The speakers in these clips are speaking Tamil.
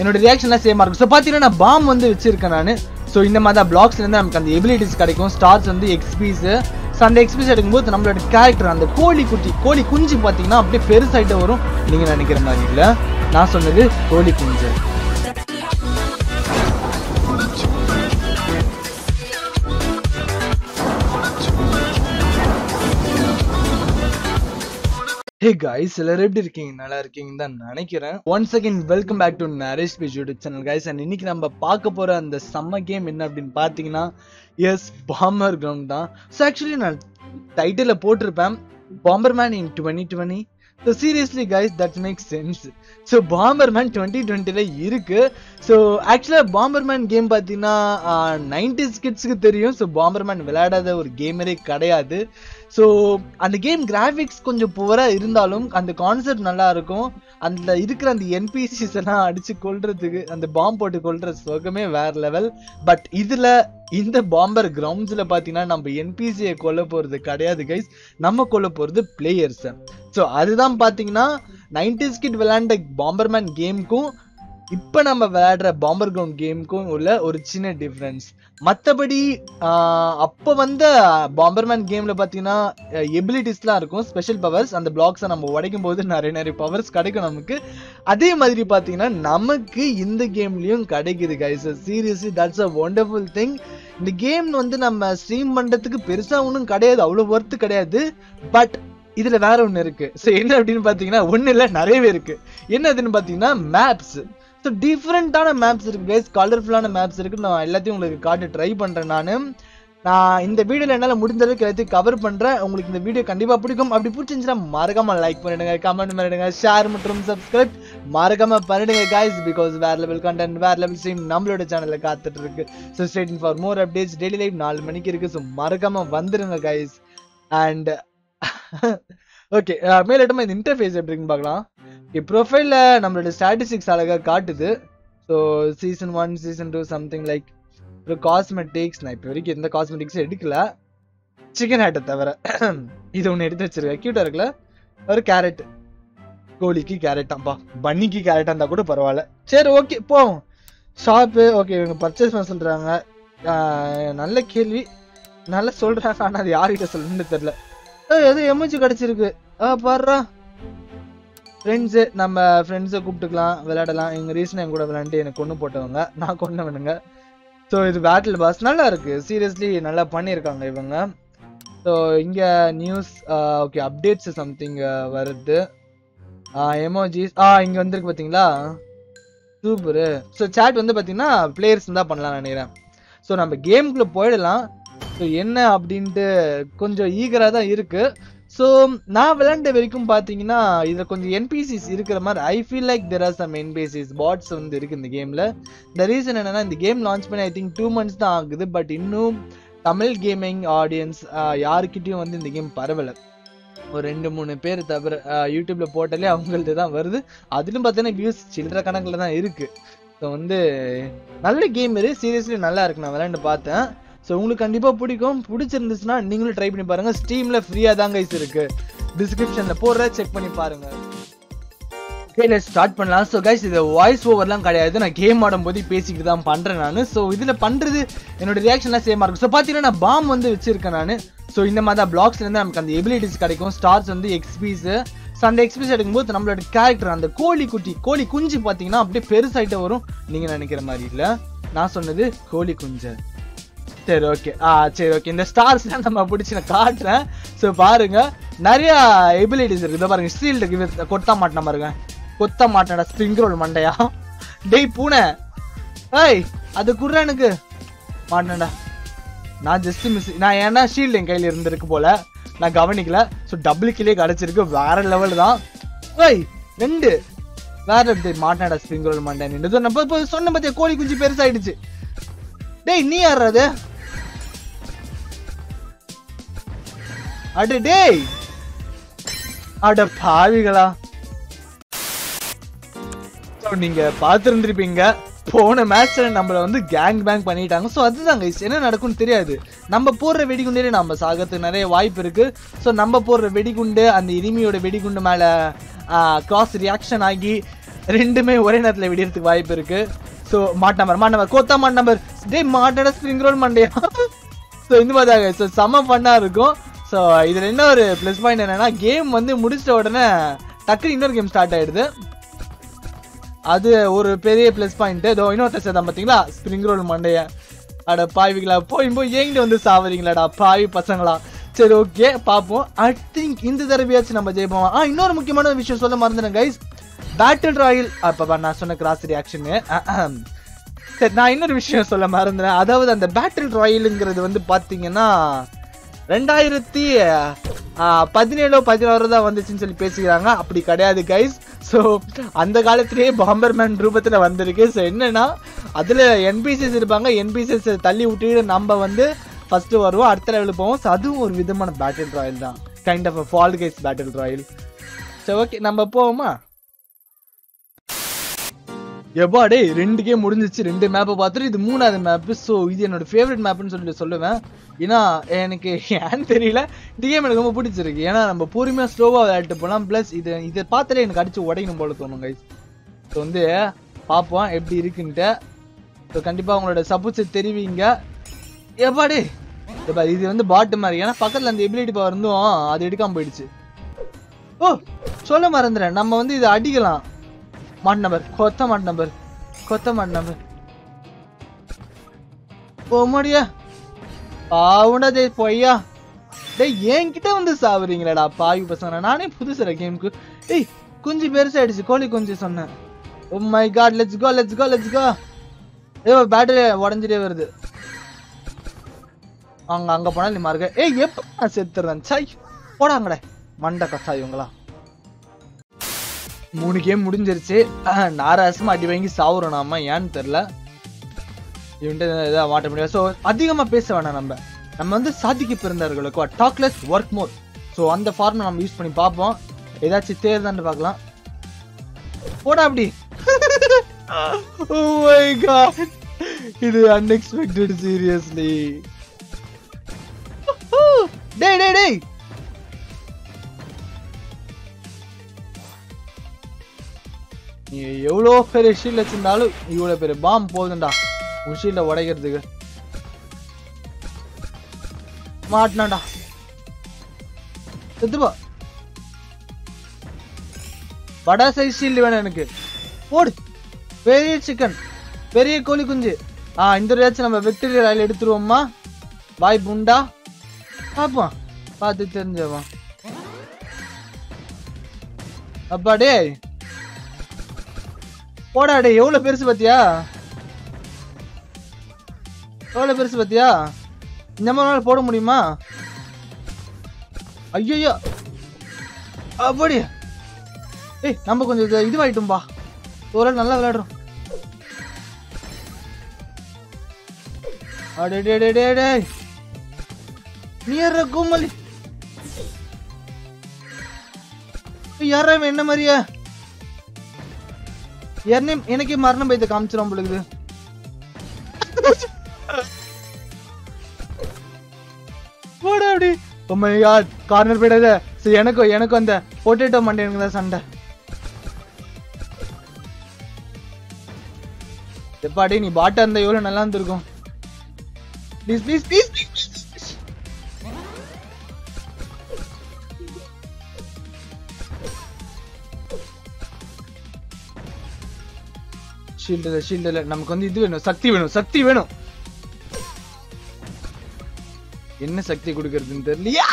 என்னோட ரியாக்ஷன்லாம் சேமாக இருக்கும் ஸோ பார்த்தீங்கன்னா நான் பாம் வந்து வச்சிருக்கேன் நான் ஸோ இந்த மாதிரி தான் பிளாக்ஸ்லேருந்து நமக்கு அந்த எபிலிட்டிஸ் கிடைக்கும் ஸ்டார்ஸ் வந்து எக்ஸ்பீஸு ஸோ அந்த எக்ஸ்பீஸ் எடுக்கும்போது நம்மளோட கேரக்டர் அந்த கோழி குட்டி கோழி குஞ்சு பார்த்தீங்கன்னா அப்படியே பெருசாயிட்டு வரும் நீங்கள் நினைக்கிற மாதிரி இல்லை நான் சொன்னது கோழி குஞ்சு ஹே guys எல்லாரும் எப்படி இருக்கீங்க நல்லா இருக்கீங்க தான் நினைக்கிறேன் once again welcome back to Naresh page YouTube channel guys and இன்னைக்கு நம்ம பார்க்க போற அந்த செம்ம கேம் என்ன அப்படின்னு பார்த்தீங்கன்னா எஸ் பாம்பர் கிரவுண்ட் தான் ஸோ ஆக்சுவலி நான் டைட்டிலில் போட்டிருப்பேன் bomberman in twenty twenty so seriously guys that makes sense so bomberman twenty டுவெண்ட்டியில் இருக்கு ஸோ ஆக்சுவலாக பாம்பர் மேன் கேம் பார்த்தீங்கன்னா நைன்டிஸ் கிட்ஸுக்கு தெரியும் ஸோ பாம்பர் மேன் விளையாடாத ஒரு கேமரே கிடையாது ஸோ அந்த கேம் கிராஃபிக்ஸ் கொஞ்சம் புவராக இருந்தாலும் அந்த கான்செப்ட் நல்லா இருக்கும் அந்த இருக்கிற அந்த என்பிசிஸ் எல்லாம் அடிச்சு கொல்றதுக்கு அந்த பாம்பு போட்டு கொல்ற சுகமே வேற லெவல் பட் இதுல இந்த பாம்பர் கிரவுண்ட்ஸ்ல பாத்தீங்கன்னா நம்ம என்பிசியை கொல்ல போறது கிடையாது கைஸ் நம்ம கொல்ல போறது பிளேயர்ஸ் ஸோ அதுதான் பாத்தீங்கன்னா நைன்டிஸ் கிட் விளையாண்ட பாம்பர்மேன் கேமுக்கும் இப்போ நம்ம விளையாடுற பாம்பர் கிரவுண்ட் கேமுக்கும் உள்ள ஒரு சின்ன டிஃப்ரென்ஸ் மற்றபடி அப்போ வந்த பாம்பர்மேன் கேமில் பார்த்தீங்கன்னா எபிலிட்டிஸ்லாம் இருக்கும் ஸ்பெஷல் பவர்ஸ் அந்த பிளாக்ஸை நம்ம உடைக்கும் போது நிறைய நிறைய பவர்ஸ் கிடைக்கும் நமக்கு அதே மாதிரி பார்த்தீங்கன்னா நமக்கு இந்த கேம்லேயும் கிடைக்குது guys seriously that's a wonderful thing இந்த கேம் வந்து நம்ம ஸ்ட்ரீம் பண்ணுறதுக்கு பெருசாக ஒன்றும் கிடையாது அவ்வளோ ஒர்த்து கிடையாது பட் இதுல வேற ஒண்ணு இருக்கு ஸோ என்ன அப்படின்னு பாத்தீங்கன்னா ஒண்ணு இல்ல நிறையவே இருக்கு என்னதுன்னு பாத்தீங்கன்னா மேப்ஸ் ஸோ டிஃப்ரெண்டான மேப்ஸ் இருக்கு கைஸ் கலர்ஃபுல்லான மேப்ஸ் இருக்கு நான் எல்லாத்தையும் உங்களுக்கு காட்ட ட்ரை பண்றேன் நான் நான் இந்த வீடியோல என்னால முடிஞ்ச அளவுக்கு எல்லாத்தையும் கவர் பண்றேன் உங்களுக்கு இந்த வீடியோ கண்டிப்பா பிடிக்கும் அப்படி பிடிச்சிருந்துச்சுன்னா மறக்காம லைக் பண்ணிடுங்க கமெண்ட் பண்ணிடுங்க ஷேர் மற்றும் சப்ஸ்கிரைப் மறக்காம பண்ணிடுங்க கைஸ் பிகாஸ் வேற லெவல் கண்டென்ட் வேற லெவல் ஸ்ட்ரீம் நம்மளோட சேனல்ல காத்துட்டு இருக்கு so stay tuned for more updates daily live நாலு மணிக்கு இருக்கு ஸோ மறக்காம வந்துருங்க கைஸ் அண்ட் ஓகே மேலிட்டமா இந்த இன்டர்ஃபேஸ் எப்படி இருக்குன்னு பார்க்கலாம் ஓகே ப்ரொஃபைலில் நம்மளோட ஸ்டாட்டிஸ்டிக்ஸ் அழகாக காட்டுது so season one season two something like ஒரு காஸ்மெட்டிக்ஸ் நான் இப்போ வரைக்கும் எந்த காஸ்மெட்டிக்ஸும் எடுக்கல சிக்கன் ஹேட்டை தவிர இது ஒன்று எடுத்து வச்சிருக்கேன் க்யூட்டாக இருக்குல்ல ஒரு கேரட் கோழிக்கு கேரட்டாம்பா பன்னிக்கு கேரட்டாக இருந்தால் கூட பரவாயில்ல சரி ஓகே போவோம் ஷாப்பு ஓகே இவங்க பர்ச்சேஸ் பண்ண சொல்கிறாங்க நல்ல கேள்வி நல்லா சொல்கிறாங்க ஆனால் அது யார்கிட்ட சொல்லணும்னு தெரில எது எமோஜி கிடச்சிருக்கு ஆ பாடுறா ஃப்ரெண்ட்ஸு நம்ம ஃப்ரெண்ட்ஸை கூப்பிட்டுக்கலாம் விளையாடலாம் எங்கள் ரீசன் என் கூட விளையாண்டு எனக்கு கொண்டு போட்டவங்க நான் கொண்டவனுங்க ஸோ இது பேட்டில் பாஸ் நல்லா இருக்கு சீரியஸ்லி நல்லா பண்ணியிருக்காங்க இவங்க ஸோ இங்கே நியூஸ் ஓகே அப்டேட்ஸ் சம்திங் வருது எமோஜிஸ் ஆ இங்கே வந்திருக்கு பார்த்தீங்களா சூப்பரு ஸோ சேட் வந்து பார்த்தீங்கன்னா பிளேயர்ஸ் தான் பண்ணலாம் நினைக்கிறேன் ஸோ நம்ம கேமுக்குள்ளே போயிடலாம் ஸோ என்ன அப்படின்ட்டு கொஞ்சம் ஈகராக தான் இருக்குது ஸோ நான் விளையாண்ட வரைக்கும் பார்த்தீங்கன்னா இதில் கொஞ்சம் என்பிசிஸ் இருக்கிற மாதிரி I feel like there are some NPCs bots வந்து இருக்குது இந்த கேமில் த ரீசன் என்னென்னா இந்த கேம் லான்ச் பண்ணி ஐ திங்க் டூ மந்த்ஸ் தான் ஆகுது பட் இன்னும் தமிழ் கேமிங் ஆடியன்ஸ் யாருக்கிட்டையும் வந்து இந்த கேம் பரவலை ஒரு ரெண்டு மூணு பேர் தவிர யூடியூப்ல போட்டாலே அவங்கள்ட்ட தான் வருது அதிலும் பார்த்தீங்கன்னா வியூஸ் சில்லற கணக்கில் தான் இருக்கு ஸோ வந்து நல்ல கேம் இது சீரியஸ்லி நல்லா இருக்கு நான் விளையாண்டு பார்த்தேன் ஸோ உங்களுக்கு கண்டிப்பாக பிடிக்கும் பிடிச்சிருந்துச்சுன்னா நீங்களும் ட்ரை பண்ணி பாருங்க ஸ்டீமில் ஃப்ரீயாக தான் கைஸ் இருக்கு டிஸ்கிரிப்ஷனில் போடுற செக் பண்ணி பாருங்க ஓகே ஸ்டார்ட் பண்ணலாம் ஸோ கைஸ் இது வாய்ஸ் ஓவர்லாம் கிடையாது நான் கேம் ஆடும்போது பேசிக்கிட்டு தான் பண்ணுறேன் நான் ஸோ இதில் பண்ணுறது என்னோட ரியாக்ஷன்லாம் சேமாக இருக்கும் ஸோ பார்த்தீங்கன்னா நான் பாம் வந்து வச்சிருக்கேன் நான் ஸோ இந்த மாதிரி தான் பிளாக்ஸ்லேருந்து நமக்கு அந்த எபிலிட்டிஸ் கிடைக்கும் ஸ்டார்ஸ் வந்து எக்ஸ்பீஸு ஸோ அந்த எக்ஸ்பீஸ் எடுக்கும்போது நம்மளோட கேரக்டர் அந்த கோழி குட்டி கோழி குஞ்சு பார்த்தீங்கன்னா அப்படியே பெருசாயிட்ட வரும் நீங்கள் நினைக்கிற மாதிரி இல்லை நான் சொன்னது கோழி குஞ்சு சரி ஓகே ஆ சரி ஓகே இந்த ஸ்டார்ஸ்லாம் நம்ம பிடிச்சி நான் காட்டுறேன் ஸோ பாருங்க நிறைய எபிலிட்டிஸ் இருக்கு இதை பாருங்க ஸ்டீல் கொத்த மாட்டேன் பாருங்க கொத்த மாட்டேன்டா ஸ்ப்ரிங் ரோல் மண்டையா டேய் பூனை ஏய் அது குடுற எனக்கு மாட்டேன்டா நான் ஜஸ்ட் மிஸ் நான் ஏன்னா ஷீல்டு என் கையில் இருந்திருக்கு போல நான் கவனிக்கல ஸோ டபுள் கிலே கிடச்சிருக்கு வேற லெவல் தான் ஏய் ரெண்டு வேற எப்படி மாட்டேன்டா ஸ்ப்ரிங் ரோல் மண்டை நின்று நம்ம இப்போ சொன்ன பத்தியா கோழி குஞ்சு பெருசாயிடுச்சு டேய் நீ யாராது அட டேய் அட பாவிகளா நீங்க பார்த்துருந்துருப்பீங்க போன மேட்ச்ல நம்மள வந்து கேங் பேங் பண்ணிட்டாங்க ஸோ அதுதான் கைஸ் என்ன நடக்கும்னு தெரியாது நம்ம போடுற வெடிகுண்டே நம்ம சாகிறதுக்கு நிறைய வாய்ப்பு இருக்கு ஸோ நம்ம போடுற வெடிகுண்டு அந்த இனிமையோட வெடிகுண்டு மேல கிராஸ் ரியாக்ஷன் ஆகி ரெண்டுமே ஒரே நேரத்துல விடியறதுக்கு வாய்ப்பு இருக்கு ஸோ மாட் நம்பர் மாட் நம்பர் கோத்தா மாட் நம்பர் டே மாட்டோட ஸ்ப்ரிங் ரோல் மண்டையா ஸோ இந்த மாதிரி தாங்க ஸோ செம்ம ஃபன்னாக இருக்கும் ஸோ இதில் என்ன ஒரு ப்ளஸ் பாயிண்ட் என்னன்னா கேம் வந்து முடிச்சிட்ட உடனே டக்குனு இன்னொரு கேம் ஸ்டார்ட் ஆயிடுது அது ஒரு பெரிய ப்ளஸ் பாயிண்ட் இதோ இன்னொருத்த சேர்த்தான் பார்த்தீங்களா ஸ்ப்ரிங் ரோல் மண்டைய அட பாவிங்களா போய் போய் ஏங்கிட்டு வந்து சாவறீங்களாடா பாவி பசங்களா சரி ஓகே பார்ப்போம் ஐ திங்க் இந்த தடவையாச்சும் நம்ம ஜெயிப்போம் ஆ இன்னொரு முக்கியமான விஷயம் சொல்ல மறந்துட்டேன் கைஸ் பேட்டில் ராயல் அப்பப்பா நான் சொன்ன கிராஸ் ரியாக்ஷனு சரி நான் இன்னொரு விஷயம் சொல்ல மறந்துறேன் அதாவது அந்த பேட்டில் ராயலுங்கிறது வந்து பார்த்தீங்கன்னா ரெண்டாயிரத்தி பதினேழோ பதினாறு தான் வந்துச்சுன்னு சொல்லி பேசிக்கிறாங்க அப்படி கிடையாது கைஸ் ஸோ அந்த காலத்திலேயே பாம்பர்மேன் ரூபத்தில் வந்திருக்கு ஸோ என்னன்னா அதில் என்பிசிஎஸ் இருப்பாங்க என்பிசிஎஸ் தள்ளி விட்டுட்டு நம்ம வந்து ஃபர்ஸ்ட் வருவோம் அடுத்த லெவலுக்கு போவோம் ஸோ அதுவும் ஒரு விதமான பேட்டில் ராயல் தான் kind of fall guys battle royal சரி ஓகே நம்ம போவோமா எப்பா டேய் ரெண்டு கேம் முடிஞ்சிச்சு ரெண்டு மேப்பை பார்த்துட்டு இது மூணாவது மேப் ஸோ இது என்னோட ஃபேவரட் மேப்னு சொல்லிட்டு சொல்லுவேன் ஏன்னா எனக்கு ஏன்னு தெரியல இந்த கேம் எனக்கு ரொம்ப பிடிச்சிருக்கு ஏன்னா நம்ம பொறுமையாக ஸ்லோவாக விளையாட்டு போகலாம் ப்ளஸ் இது இதை பார்த்தாலே எனக்கு அடிச்சு உடைக்கணும் போல தோணும் கைஸ் ஸோ வந்து பார்ப்போம் எப்படி இருக்குன்ட்டு ஸோ கண்டிப்பாக உங்களோட சப்போர்ட்ஸை தெரிவிங்க எப்பா டேய் எப்பா இது வந்து பாட்டு மாதிரி ஏன்னா பக்கத்தில் அந்த எபிலிட்டி பவர் இருந்தும் அது எடுக்காமல் போயிடுச்சு ஓ சொல்ல மறந்துறேன் நம்ம வந்து இதை அடிக்கலாம் மாட் நம்பர் கொத்த மாட் நம்பர் கொத்த மாட் நம்பர் போமாடியா பாவுண்டா டேய் பொய்யா டேய் என்கிட்ட வந்து சாவுறீங்களேடா பாவி பசங்க நானே புதுசுற கேமுக்கு டேய் குஞ்சு பெருசாயிடுச்சு கோழி குஞ்சு சொன்னேன் oh my god let's go let's go let's go ஏ பேட்டரி உடஞ்சிட்டே வருது அங்க அங்க போனா நீ மார்க்க ஏய் எப்ப நான் செத்துறேன் சை போடாங்கடே மண்டை கச்சா இவங்களா மூணு கேம் முடிஞ்சிருச்சு நாராசமா அடி வாங்கி சாவுறோம் நாம ஏன்னு தெரில இவன்ட்டு இதாக மாட்ட முடியாது ஸோ அதிகமாக பேச வேணாம் நம்ம நம்ம வந்து சாதிக்க பிறந்தவர்களுக்கு டாக்லெஸ் ஒர்க் மோர் ஸோ அந்த ஃபார்மை நம்ம யூஸ் பண்ணி பார்ப்போம் ஏதாச்சும் தேர்தான்னு பார்க்கலாம் போடா அப்படி Oh my god இது அன்எக்ஸ்பெக்டட் சீரியஸ்லி டேய் டேய் டேய் நீ எவ்வளோ பெரிய ஷீல்ட் வச்சிருந்தாலும் இவ்வளோ பெரிய பாம் போதும்டா உன் ஷீல்டை உடைக்கிறதுக்கு மாட்டினாடா செத்துப்பா வடா சைஸ் ஷீல்டு வேணும் எனக்கு போடு பெரிய சிக்கன் பெரிய கோழி குஞ்சு ஆ இந்த ரேச்சு நம்ம விக்டரி ராயல் எடுத்துருவோம்மா பாய் புண்டா பார்ப்போம் பார்த்து தெரிஞ்சவன் அப்பா டேய் போடா டேய் எவ்வளவு பெருசு பாத்தியா எவ்வளவு பெருசு பாத்தியா இந்த மாதிரி போட முடியுமா ஐயோ அப்படி ஏய் நம்ம கொஞ்சம் இது- இதுவாயிட்டோம்பா ஓரளவு நல்லா விளையாடுறோம் அடே டே டே டே டே நீர் கும்மலி யாரா இவன் என்ன மாதிரியா யாருனே எனக்கே மரணம் பயத்தை காமிச்சிடும் பொழுது போடா அப்படி Oh my god கார்னர் போயிடாத சரி எனக்கும் எனக்கும் அந்த பொட்டேட்டோ மண்டையனுக்கு தான் சண்டை எப்பாடி நீ பாட்டா இருந்தா எவ்வளவு நல்லா இருந்திருக்கும் ப்ளீஸ் ப்ளீஸ் ப்ளீஸ் ஷீல்டு இல்லை ஷீல்டு இல்லை நமக்கு வந்து இது வேணும் சக்தி வேணும் சக்தி வேணும் என்ன சக்தி கொடுக்கறதுன்னு தெரியலையா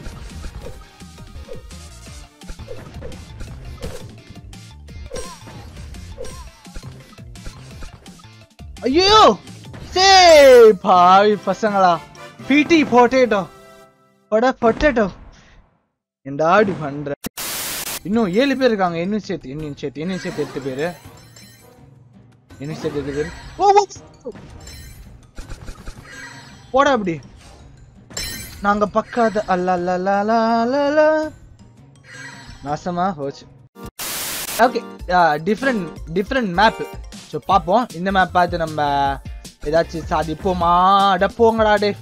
ஐயோ சே பாவி பசங்களா பிடி பொட்டேட்டோ பட பொட்டேட்டோ எண்டாடி பண்ற இன்னும் ஏழு பேர் இருக்காங்க என்னும் சேர்த்து என்னும் சேர்த்து என்னும் சேர்த்து எட்டு பேரு என்னும் சேர்த்து எட்டு பேர் ஓ ஓ, ஓ. போடா அப்படி நாங்க பக்காத அல்ல நாசமா போச்சு okay different different map so பார்ப்போம் இந்த மேப் பார்த்து நம்ம ஏதாச்சும் சாதிப்போமா அட போங்கடா டே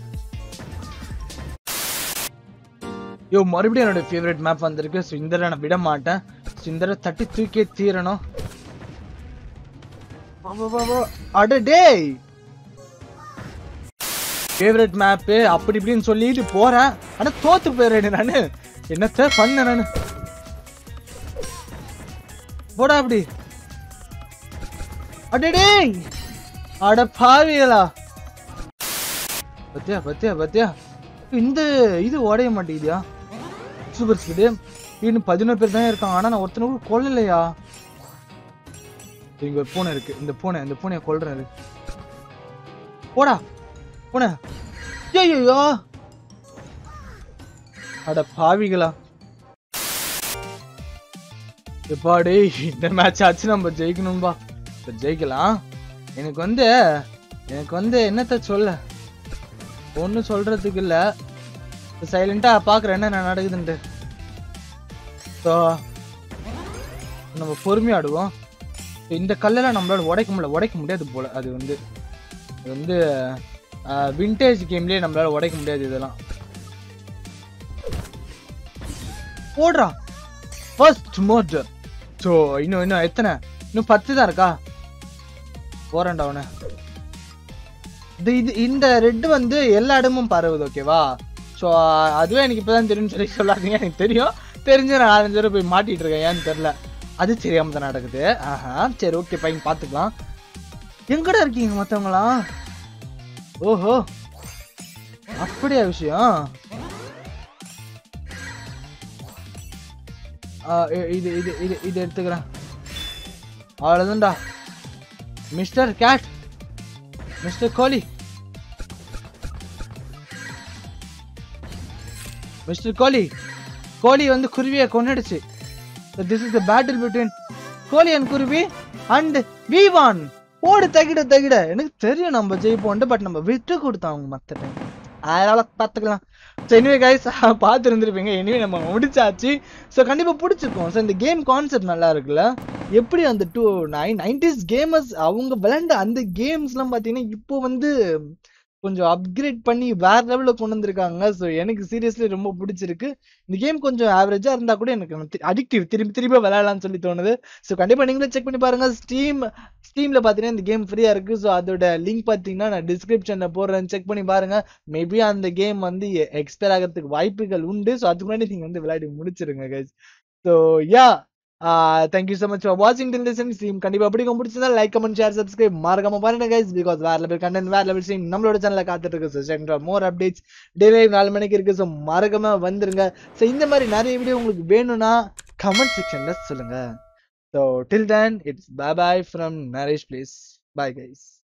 யோ மறுபடியும் என்னோட ஃபேவரட் மேப் வந்திருக்கு ஸோ இந்த தடவை நான் விட மாட்டேன் ஸோ இந்த தடவை தட்டி தூக்கியே தீரணும் வா, வா, வா, வா. அட டேய் ஃபேவரட் மேப்பு அப்படி இப்படின்னு சொல்லிட்டு போறேன் ஆனா தோத்து போயிடுறேன் நானு என்னத்த பண்ண நானு போடா அப்படி அட டேய் அட பாவிகளா பத்தியா பத்தியா பத்தியா இந்த இது உடைய மாட்டேங்குதியா சூப்பர் ஸ்பீடு இன்னும் பதினோரு பேர் தான் இருக்காங்க ஆனா நான் ஒருத்தனை கூட கொல்லலையா இங்க ஒரு பூனை இருக்கு இந்த பூனை இந்த பூனையை கொல்றாரு போடா பூனை ஐயோ அட பாவிகளா எப்பா டேய் இந்த மேட்ச் ஆச்சு நம்ம ஜெயிக்கணும்பா இப்ப ஜெயிக்கலாம் எனக்கு வந்து எனக்கு வந்து என்னத்த சொல்ல ஒன்றும் சொல்றதுக்கு இல்ல சைலண்டா பாக்குறேன் என்ன நடக்குதுன்ட்டு ஸோ நம்ம பொறுமையா ஆடுவோம் இந்த கல்லெல்லாம் நம்மளால உடைக்க முடியல உடைக்க முடியாது போல அது வந்து இது வந்து விண்டேஜ் கேம்லயே நம்மளால உடைக்க முடியாது இதெல்லாம் போடுறா ஃபர்ஸ்ட் மோட்டர் ஸோ இன்னும் இன்னும் எத்தனை இன்னும் பத்து தான் இருக்கா போறேன்டா அவனை இது இது இந்த ரெட் வந்து எல்லா இடமும் பரவுது ஓகேவா ஸோ அதுவே எனக்கு இப்பதான் தெரியும் சொல்லி சொல்லாதீங்க எனக்கு தெரியும் தெரிஞ்சு நான் நாலஞ்சு தடவை போய் மாட்டிட்டு இருக்கேன் ஏன்னு தெரியல அது தெரியாம தான் நடக்குது ஆஹா சரி ஓகே பையன் பார்த்துக்கலாம் எங்கடா இருக்கீங்க மற்றவங்களாம் ஓஹோ அப்படியா விஷயம் ஆ, இ- இது இது இது இது எடுத்துக்கிறேன் அவ்வளோதான்டா mister cat mister Kohli mister Kohli Kohli வந்து குருவியை கொன்னுடுச்சு this is the battle between Kohli and குருவி அண்ட் வி வான் போடு தகிட தகிட எனக்கு தெரியும் நம்ம ஜெயிப்போன்ட்டு பட் நம்ம விட்டு கொடுத்தோம் அவங்க மற்ற டைம் அதனால பார்த்துக்கலாம் ஸோ எனிவே கைஸ் பார்த்து இருந்திருப்பீங்க எனிவே நம்ம முடிச்சாச்சு ஸோ கண்டிப்பாக பிடிச்சிருக்கோம் ஸோ இந்த கேம் கான்செப்ட் நல்லா இருக்குல்ல எப்படி அந்த டூ நைன் நைன்டிஸ் கேமர்ஸ் அவங்க விளையாண்ட அந்த கேம்ஸ்லாம் பார்த்தீங்கன்னா இப்போ வந்து கொஞ்சம் அப்கிரேட் பண்ணி வேற லெவலில் கொண்டு வந்திருக்காங்க ஸோ எனக்கு சீரியஸ்லி ரொம்ப பிடிச்சிருக்கு இந்த கேம் கொஞ்சம் ஆவரேஜாக இருந்தால் கூட எனக்கு அடிக்டிவ் திரும்பி திரும்பி விளையாடலாம்னு சொல்லி தோணுது ஸோ கண்டிப்பாக நீங்களும் செக் பண்ணி பாருங்க ஸ்டீம் ஸ்டீமில் பார்த்தீங்கன்னா இந்த கேம் ஃப்ரீயாக இருக்குது ஸோ அதோட லிங்க் பார்த்தீங்கன்னா நான் டிஸ்கிரிப்ஷனில் போடுறேன் செக் பண்ணி பாருங்க மேபி அந்த கேம் வந்து எக்ஸ்பயர் ஆகிறதுக்கு வாய்ப்புகள் உண்டு ஸோ அதுக்கு முன்னாடி நீங்கள் வந்து விளையாடி முடிச்சிருங்க guys so yeah thank you so much for வாட்சிங் டில் திஸ் ஸ்ட்ரீம் கண்டிப்பா பிடிக்கும் பிடிச்சதா லைக் கமெண்ட் ஷேர் சப்ஸ்கிரைப் மறக்காம பாருங்க கைஸ் பிகாஸ் வேற லெவல் கண்டென்ட் வேற லெவல் ஸ்ட்ரீம் நம்மளோட சேனல்ல காத்துட்டு இருக்கு ஸோ சென்ட்ரா மோர் அப்டேட்ஸ் டெய்லி நாலு மணிக்கு இருக்கு ஸோ மறக்காம வந்துருங்க ஸோ இந்த மாதிரி நிறைய வீடியோ உங்களுக்கு வேணும்னா கமெண்ட் செக்ஷன்ல சொல்லுங்க so till then it's bye bye from Naresh plays bye guys